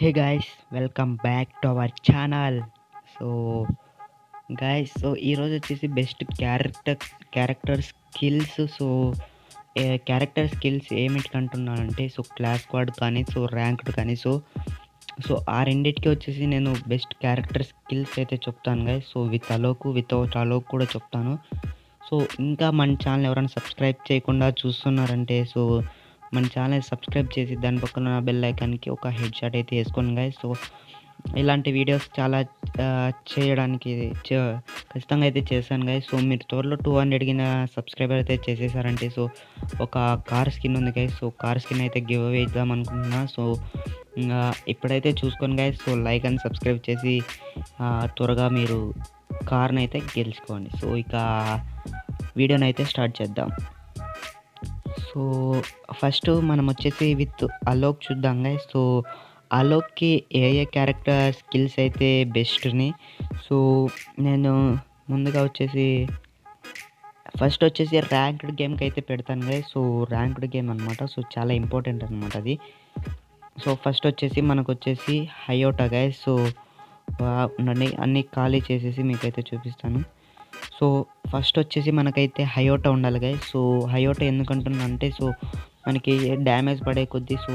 Hey guys welcome back to our channel so guys so ఈరోజు వచ్చేసి best character character skills so character skills ఏమిటి అంటున్నానంటే so class squad కానీ so ranked కానీ so so ఆ రెండింటికి వచ్చేసి నేను బెస్ట్ క్యారెక్టర్ స్కిల్స్ అయితే చెప్తాను గైస్ సో విత్ అలోకు వితౌట్ అలోక్ కూడా చెప్తాను సో ఇంకా మన ఛానల్ ఎవరైనా సబ్స్క్రైబ్ చేయకుండా చూస్తున్నారంటే సో మన ఛానల్ సబ్స్క్రైబ్ చేసి దాని పక్కన బెల్ ఐకాన్కి ఒక హెడ్ షాట్ అయితే వేసుకోండి గాయస్ సో ఇలాంటి వీడియోస్ చాలా ఆ, చేయడానికి చే- ఖచ్చితంగా అయితే చేశాను గాయస్ సో మీరు త్వరలో టూ హండ్రెడ్కి సబ్స్క్రైబర్ అయితే చేసేసారంటే సో ఒక కార్ స్కిన్ ఉంది గాయస్ సో కార్ స్కిన్ అయితే గివ్ అవే ఇద్దాం అనుకుంటున్నా సో ఇంకా ఇప్పుడైతే చూసుకొని guys so like and subscribe చేసి ఆ, త్వరగా మీరు కార్ని అయితే గెలుచుకోండి సో ఇక వీడియోని అయితే స్టార్ట్ చేద్దాం సో ఫస్ట్ మనం వచ్చేసి విత్ అలోక్ చూద్దాం గైస్ సో అలోక్కి ఏ ఏ క్యారెక్టర్ స్కిల్స్ అయితే బెస్ట్ని సో నేను ముందుగా వచ్చేసి ఫస్ట్ వచ్చేసి ర్యాంక్డ్ గేమ్కి అయితే పెడతాను గైస్ సో ర్యాంక్డ్ గేమ్ అనమాట సో చాలా ఇంపార్టెంట్ అనమాట అది సో ఫస్ట్ వచ్చేసి మనకు వచ్చేసి హయోటా గైస్ సో ఆ, ఉండండి అన్నీ ఖాళీ చేసేసి మీకైతే చూపిస్తాను సో ఫస్ట్ వచ్చేసి మనకైతే హయోటా ఉండాలి గైస్ సో హయోటా ఎందుకంటున్నా అంటే సో మనకి డ్యామేజ్ పడే కొద్దీ సో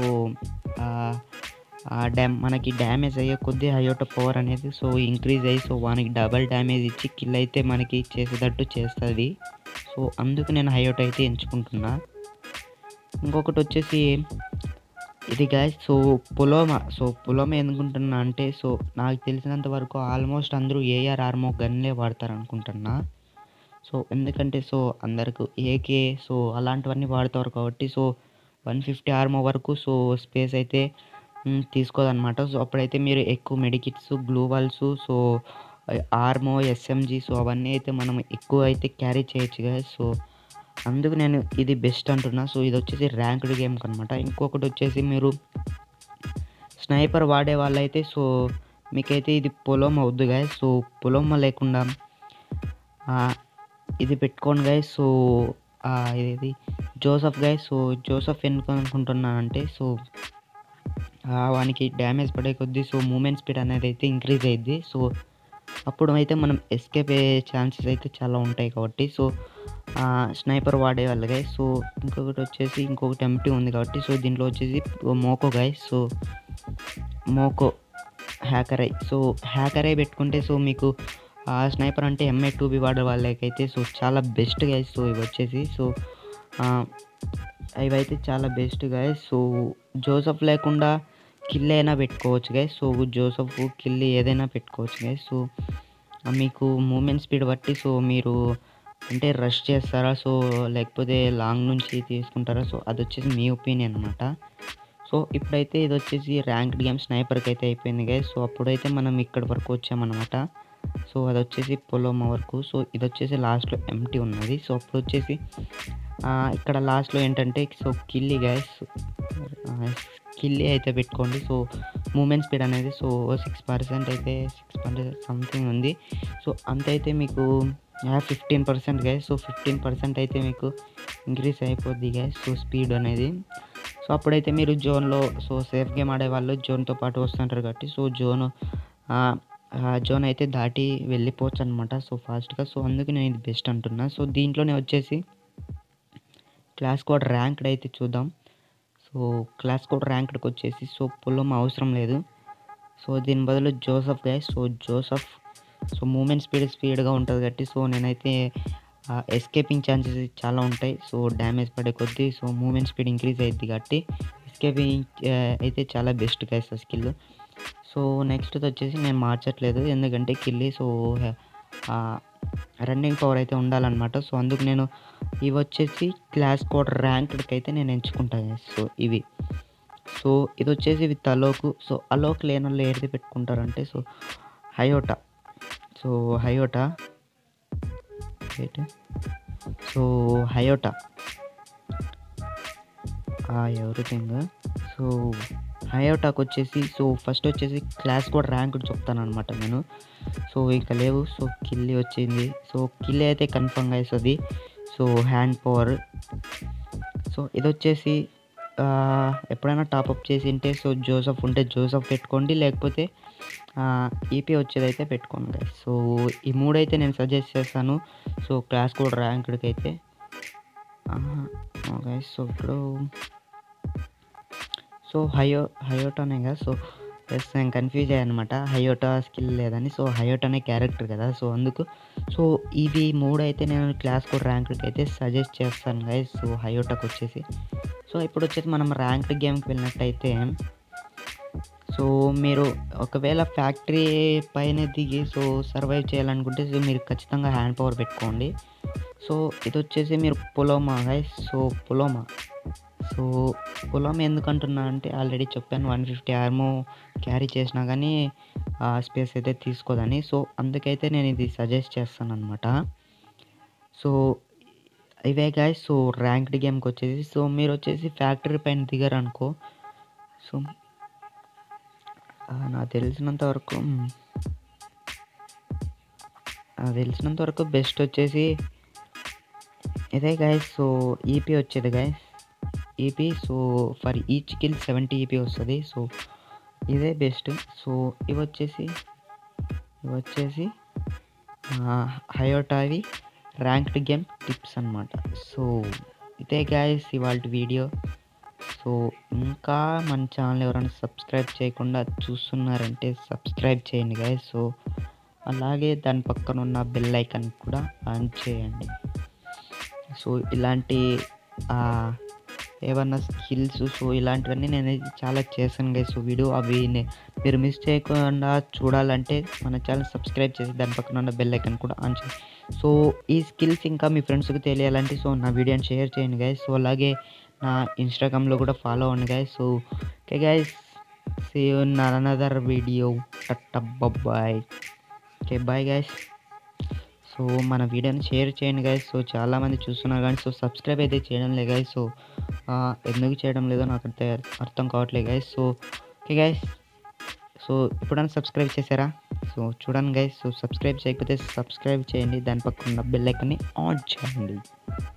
ఆ డ్యామ్ మనకి డ్యామేజ్ అయ్యే కొద్దీ హయోటా పవర్ అనేది సో ఇంక్రీజ్ అయ్యి సో వానికి డబల్ డ్యామేజ్ ఇచ్చి కిల్ అయితే మనకి చేసేటట్టు చేస్తుంది సో అందుకు నేను హయోటా అయితే ఎంచుకుంటున్నా ఇంకొకటి వచ్చేసి ఇది గాయస్ సో పులోమా సో పులోమా ఎందుకుంటున్నా అంటే సో నాకు తెలిసినంత వరకు ఆల్మోస్ట్ అందరూ ఏఆర్ ఆర్మో గన్లే వాడతారు అనుకుంటున్నా సో ఎందుకంటే సో అందరికి ఏకే సో అలాంటివన్నీ వాడతారు కాబట్టి సో వన్ ఫిఫ్టీ ఆర్మో వరకు సో స్పేస్ అయితే మ్, తీసుకోదన్నమాట సో అప్పుడైతే మీరు ఎక్కువ medkits gloo walls so armour SMG so అవన్నీ అయితే మనం ఎక్కువ అయితే క్యారీ చేయొచ్చు కదా సో అందుకు నేను ఇది బెస్ట్ అంటున్నా సో ఇది వచ్చేసి ర్యాంక్డ్ గేమ్కి అనమాట ఇంకొకటి వచ్చేసి మీరు స్నైపర్ వాడే వాళ్ళైతే సో మీకైతే ఇది పొలం అవుద్దు గాయ సో పొలం లేకుండా ఆ, ఇది పెట్టుకోండి గాయ సో ఆ, ఇది జోసఫ్ గాయ సో జోసఫ్ ఎందుకు అనుకుంటున్నానంటే సో ఆ, వానికి డ్యామేజ్ పడే కొద్దీ సో మూమెంట్ స్పీడ్ అనేది అయితే ఇంక్రీజ్ అయ్యిద్ది సో అప్పుడు అయితే మనం ఎస్కేప్ అయ్యే ఛాన్సెస్ అయితే చాలా ఉంటాయి కాబట్టి సో స్నైపర్ వాడే వాళ్ళగా సో ఇంకొకటి వచ్చేసి ఇంకొకటి ఎంటీ ఉంది కాబట్టి సో దీంట్లో వచ్చేసి Moco guys so Moco hacker eye so hacker eye పెట్టుకుంటే సో మీకు ఆ స్నైపర్ అంటే ఎంఐ టూ బి వాడే వాళ్ళకైతే సో చాలా బెస్ట్ గాయ సో ఇవి వచ్చేసి సో ఇవైతే చాలా బెస్ట్ గాయ సో జోసఫ్ లేకుండా కిల్ అయినా పెట్టుకోవచ్చు గాయ సో జోసఫ్ కిల్ ఏదైనా పెట్టుకోవచ్చు గాయ సో ఆ, మీకు మూమెంట్ స్పీడ్ బట్టి సో మీరు అంటే రష్ చేస్తారా సో లేకపోతే లాంగ్ నుంచి తీసుకుంటారా సో అది వచ్చేసి మీ ఒపీనియన్ అనమాట సో ఇప్పుడైతే ఇది వచ్చేసి ర్యాంక్డ్ గేమ్ స్నైపర్కి అయితే అయిపోయింది గా సో అప్పుడైతే మనం ఇక్కడ వరకు వచ్చామన్నమాట సో అది వచ్చేసి పొలోమా వరకు సో ఇది వచ్చేసి లాస్ట్లో ఎంటీ ఉన్నది సో అప్పుడు వచ్చేసి ఆ, ఇక్కడ లాస్ట్లో ఏంటంటే సో కిల్లి గ్యాస్ కిల్లి అయితే పెట్టుకోండి సో మూమెంట్ స్పీడ్ అనేది సో సిక్స్ పర్సెంట్ అయితే సిక్స్ పర్సెంట్ సంథింగ్ ఉంది సో అంత అయితే మీకు fifteen percent gas so fifteen percent అయితే మీకు ఇంక్రీజ్ అయిపోద్ది గ్యాస్ సో స్పీడ్ అనేది సో అప్పుడైతే మీరు జోన్లో సో సేఫ్ గేమ్ ఆడే వాళ్ళు జోన్తో పాటు వస్తుంటారు కాబట్టి సో జోన్ జోన్ అయితే దాటి వెళ్ళిపోవచ్చు అనమాట సో ఫాస్ట్గా సో అందుకు నేను ఇది బెస్ట్ అంటున్నా సో దీంట్లోనే వచ్చేసి క్లాస్ కోడ్ ర్యాంక్డ్ అయితే చూద్దాం సో క్లాస్ కోడ్ ర్యాంక్డ్కి వచ్చేసి సో పొలం అవసరం లేదు సో దీని బదులు Joseph guys so Joseph so moment speed స్పీడ్గా ఉంటుంది కాబట్టి సో నేనైతే ఎస్కేపింగ్ ఛాన్సెస్ చాలా ఉంటాయి సో డ్యామేజ్ పడే కొద్దీ సో మూమెంట్ స్పీడ్ ఇంక్రీజ్ అయ్యింది కాబట్టి ఎస్కేపింగ్ అయితే చాలా బెస్ట్ గైస్ ఆ స్కిల్ సో నెక్స్ట్ వచ్చేసి నేను మార్చట్లేదు ఎందుకంటే కిల్లి సో రన్నింగ్ పవర్ అయితే ఉండాలన్నమాట సో అందుకు నేను ఇవి వచ్చేసి క్లాస్ కోడ్ ర్యాంక్డ్కి అయితే నేను ఎంచుకుంటాను సో ఇవి సో ఇది వచ్చేసి విత్ అలోకు సో అలోక్ లేని వాళ్ళు ఏది పెట్టుకుంటారంటే so Hayato so Hayato so Hayato everything so హయోటాక్ వచ్చేసి సో ఫస్ట్ వచ్చేసి క్లాస్ కూడా ర్యాంక్ చెప్తాను అనమాట నేను సో ఇక లేవు సో కిల్లి వచ్చింది సో కిల్లి అయితే కన్ఫర్మ్గా వేస్తుంది సో హ్యాండ్ పవర్ సో ఇది వచ్చేసి ఆ, ఎప్పుడైనా టాప్అప్ చేసి ఉంటే సో జోసఫ్ ఉంటే జోసఫ్ పెట్టుకోండి లేకపోతే ఈపీ వచ్చేదైతే పెట్టుకోండి guys. సో ఈ మూడైతే నేను సజెస్ట్ చేస్తాను సో క్లాస్ కూడా ర్యాంక్డ్కి అయితే గైస్ సో ఇప్పుడు సో హయో హయోటానే కదా సో ఎస్ నేను కన్ఫ్యూజ్ అయ్యాను అనమాట హయోటా స్కిల్ లేదని సో హయోటానే క్యారెక్టర్ కదా సో అందుకు సో ఇవి మూడు అయితే నేను క్లాస్ కోడ్ ర్యాంక్కి అయితే సజెస్ట్ చేస్తాను గైస్ సో హయోటాకి వచ్చేసి సో ఇప్పుడు వచ్చేసి మనం ర్యాంక్డ్ గేమ్కి వెళ్ళినట్టయితే సో మీరు ఒకవేళ ఫ్యాక్టరీ పైన దిగి సో సర్వైవ్ చేయాలనుకుంటే సో మీరు ఖచ్చితంగా హ్యాండ్ పవర్ పెట్టుకోండి సో ఇది వచ్చేసి మీరు పులోమా గైస్ సో పులోమా సో పొలం ఎందుకంటున్నా అంటే ఆల్రెడీ చెప్పాను వన్ ఫిఫ్టీ ఆర్మో క్యారీ చేసినా కానీ ఆ స్పేస్ అయితే తీసుకోదని సో అందుకైతే నేను ఇది సజెస్ట్ చేస్తాను అనమాట సో ఇవే గాయస్ సో ర్యాంక్డ్ గేమ్కి వచ్చేసి సో మీరు వచ్చేసి ఫ్యాక్టరీ పైన దిగారు అనుకో సో ఆ, నాకు తెలిసినంత వరకు మ్, నాకు తెలిసినంత వరకు బెస్ట్ వచ్చేసి ఇదే గాయస్ సో ఈపీ వచ్చేది guys EP so for each kill seventy EP వస్తుంది సో ఇదే బెస్ట్ సో ఇవి వచ్చేసి ఇవి వచ్చేసి హయోటావి ర్యాంక్డ్ గేమ్ టిప్స్ అన్నమాట సో ఇదే గాయస్ ఇవాళ వీడియో సో ఇంకా మన ఛానల్ ఎవరైనా సబ్స్క్రైబ్ చేయకుండా చూస్తున్నారంటే సబ్స్క్రైబ్ చేయండి గాయస్ సో అలాగే దాని పక్కన ఉన్న బెల్ ఐకాన్ కూడా ఆన్ చేయండి సో ఇలాంటి ఆ, ఏమన్నా స్కిల్స్ సో ఇలాంటివన్నీ నేను చాలా చేశాను గైస్ సో వీడియో అవి నే- మీరు మిస్ చేయకుండా చూడాలంటే మన ఛానల్ సబ్స్క్రైబ్ చేసి దాని పక్కన ఉన్న బెల్ ఐకాన్ కూడా ఆన్ చేయండి సో ఈ స్కిల్స్ ఇంకా మీ ఫ్రెండ్స్కి తెలియాలంటే సో నా వీడియోని షేర్ చేయండి గైస్ సో అలాగే నా ఇన్స్టాగ్రామ్లో కూడా ఫాలో అవ్వండి guys so okay guys see you in another video bye okay bye guys so మన వీడియోని షేర్ చేయండి గైస్ సో చాలామంది చూస్తున్నారు కానీ సో సబ్స్క్రైబ్ అయితే చేయడం లేదు గైస్ సో ఆ, ఎందుకు చేయడం లేదో నాకు అర్థం అర్థం కావట్లేదు guys so okay guys so ఇప్పుడైనా సబ్స్క్రైబ్ చేశారా సో చూడండి గైస్ సో సబ్స్క్రైబ్ చేయకపోతే సబ్స్క్రైబ్ చేయండి దాని పక్కన ఉన్న బెల్ ఐకాన్ని ఆన్ చేయండి